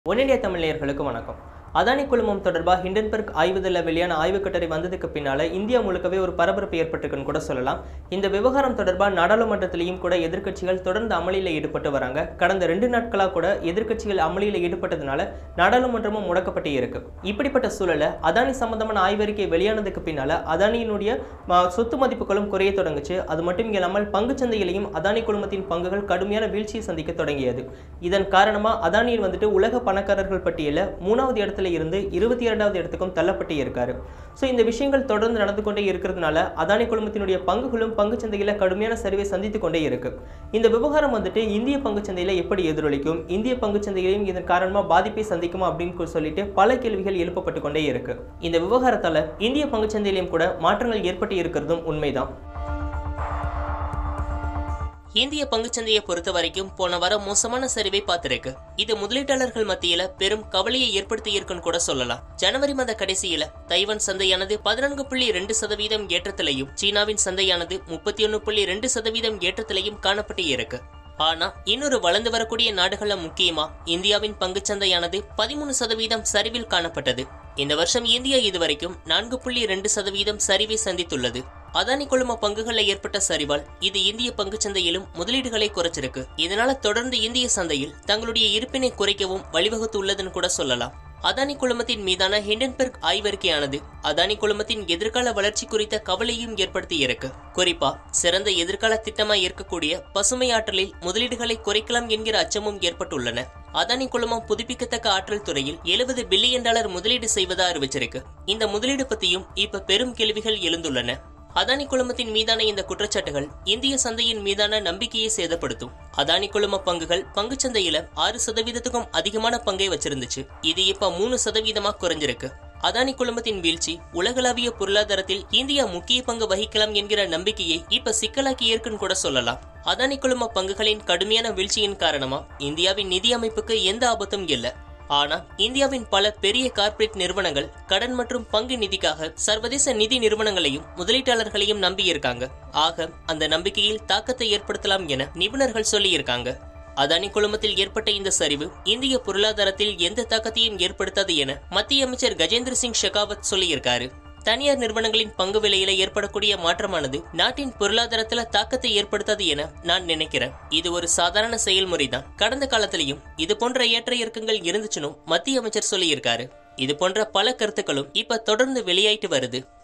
one India Tamil நேயர்களுக்கு வணக்கம் அதானி குழுமம் தொடர்பாக ஹிண்டன்பர்க் ஆய்வுதள வெளியான ஆய்வுக் கட்டுரை வந்ததுக்கு பின்னால இந்தியா முழுக்கவே ஒரு பரபரப்பு ஏற்பட்டிருக்குன்னு கூட சொல்லலாம் இந்த விவகாரம் தொடர்பாக நாடாளுமன்றத்திலையும் கூட எதிர்க்கட்சிகள் தொடர்ந்து அமளியில் ஈடுபட்டு வராங்க கடந்த ரெண்டு நாட்களாக கூட எதிர்க்கட்சிகள் அமளியில் ஈடுபட்டதுனால நாடாளுமன்றமும் முடக்கப்பட்டு இருக்கு இப்படிப்பட்ட சூழல அதானி சம்பந்தமான ஆய்வறிக்கை வெளியானதுக்கு பின்னால அதானியினுடைய ம, சொத்து மதிப்புகளும் குறைய தொடங்குச்சு அது மட்டும் இல்லாமல் பங்குச்சந்தையிலையும் அதானி குழுமத்தின் பங்குகள் கடுமையான வீழ்ச்சியை சந்திக்க தொடங்கியது இதன் காரணமா அதானியில் வந்துட்டு உலக பணக்காரர்கள் பட்டியலில் மூணாவது இடத்துல இருந்து இருபத்தி இரண்டாவது இடத்துக்கும் தள்ளப்பட்டு இருக்காரு ஸோ இந்த விஷயங்கள் தொடர்ந்து நடந்து கொண்டே இருக்கிறதுனால அதானி குழுமத்தினுடைய பங்குகளும் பங்குச்சந்தையில் கடுமையான சரிவை சந்தித்து கொண்டே இருக்கு இந்த விவகாரம் வந்துட்டு இந்திய பங்குச்சந்தையில எப்படி எதிரொலிக்கும் இந்திய பங்குச்சந்தையிலையும் இதன் காரணமா பாதிப்பை சந்திக்குமா அப்படின்னு சொல்லிட்டு பல கேள்விகள் எழுப்பப்பட்டு கொண்டே இருக்கு இந்த விவகாரத்தால இந்திய பங்குச்சந்தையிலையும் கூட மாற்றங்கள் ஏற்பட்டு இருக்கிறதும் உண்மைதான் இந்திய பங்குச்சந்தையை பொறுத்த வரைக்கும் போன வாரம் மோசமான சரிவை பார்த்திருக்கு இது முதலீட்டாளர்கள் மத்தியில பெரும் கவலையை ஏற்படுத்தி இருக்குன்னு கூட சொல்லலாம் ஜனவரி மாத கடைசியில தைவான் சந்தையானது பதினான்கு புள்ளி ரெண்டு சதவீதம் ஏற்றத்திலையும் சீனாவின் சந்தையானது முப்பத்தி ஒன்னு புள்ளி ரெண்டு சதவீதம் ஏற்றத்திலையும் காணப்பட்டு இருக்கு ஆனா இன்னொரு வளர்ந்து வரக்கூடிய நாடுகள்ல முக்கியமா இந்தியாவின் பங்குச்சந்தையானது பதிமூணு சதவீதம் சரிவில் காணப்பட்டது இந்த வருஷம் இந்தியா இதுவரைக்கும் நான்கு புள்ளி ரெண்டு சதவீதம் சரிவை சந்தித்துள்ளது அதானி குழும பங்குகளில் ஏற்பட்ட சரிவால் இது இந்திய பங்குச்சந்தையிலும் முதலீடுகளை குறைச்சிருக்கு இதனால தொடர்ந்து இந்திய சந்தையில் தங்களுடைய இருப்பினை குறைக்கவும் வழிவகுத்து உள்ளதுன்னு கூட சொல்லலாம் அதானி குழுமத்தின் மீதான ஹிண்டன்பெர்க் ஆய்வறிக்கையானது அதானி குழுமத்தின் எதிர்கால வளர்ச்சி குறித்த கவலையும் ஏற்படுத்தி இருக்கு குறிப்பா சிறந்த எதிர்கால திட்டமாய் இருக்கக்கூடிய பசுமை ஆற்றலில் முதலீடுகளை குறைக்கலாம் என்கிற அச்சமும் ஏற்பட்டுள்ளன அதானி குழுமம் புதுப்பிக்கத்தக்க ஆற்றல் துறையில் எழுபது பில்லியன் டாலர் முதலீடு செய்வதா அறிவிச்சிருக்கு இந்த முதலீடு பத்தியும் இப்ப பெரும் கேள்விகள் எழுந்துள்ளன அதானி குழுமத்தின் மீதான இந்த குற்றச்சாட்டுகள் இந்திய சந்தையின் மீதான நம்பிக்கையை சேதப்படுத்தும் அதானி குழும பங்குகள் பங்குச்சந்தையில ஆறு சதவீதத்துக்கும் அதிகமான பங்கை வச்சிருந்துச்சு இது இப்ப மூணு சதவீதமா குறைஞ்சிருக்கு அதானி குழுமத்தின் வீழ்ச்சி உலகளாவிய பொருளாதாரத்தில் இந்தியா முக்கிய பங்கு வகிக்கலாம் என்கிற நம்பிக்கையை இப்ப சிக்கலாக்கி இருக்குன்னு கூட சொல்லலாம் அதானி குழும பங்குகளின் கடுமையான வீழ்ச்சியின் காரணமா இந்தியாவின் நிதி அமைப்புக்கு எந்த ஆபத்தும் இல்லை ஆனா இந்தியாவின் பல பெரிய கார்ப்பரேட் நிறுவனங்கள் கடன் மற்றும் பங்கு நிதிக்காக சர்வதேச நிதி நிறுவனங்களையும் முதலீட்டாளர்களையும் நம்பியிருக்காங்க ஆக அந்த நம்பிக்கையில் தாக்கத்தை ஏற்படுத்தலாம் என நிபுணர்கள் சொல்லியிருக்காங்க அதானி குழுமத்தில் ஏற்பட்ட இந்த சரிவு இந்திய பொருளாதாரத்தில் எந்த தாக்கத்தையும் ஏற்படுத்தாது என மத்திய அமைச்சர் கஜேந்திர சிங் ஷெகாவத் சொல்லியிருக்காரு தனியார் நிறுவனங்களின் பங்கு விலையில ஏற்படக்கூடிய மாற்றமானது நாட்டின் பொருளாதாரத்துல தாக்கத்தை ஏற்படுத்தாது என நான் நினைக்கிறேன் இது ஒரு சாதாரண செயல்முறைதான் கடந்த காலத்திலையும் இது போன்ற ஏற்ற இறக்கங்கள் இருந்துச்சுன்னு மத்திய அமைச்சர் சொல்லியிருக்காரு இது போன்ற பல கருத்துக்களும் இப்ப தொடர்ந்து வெளியாயிட்டு வருது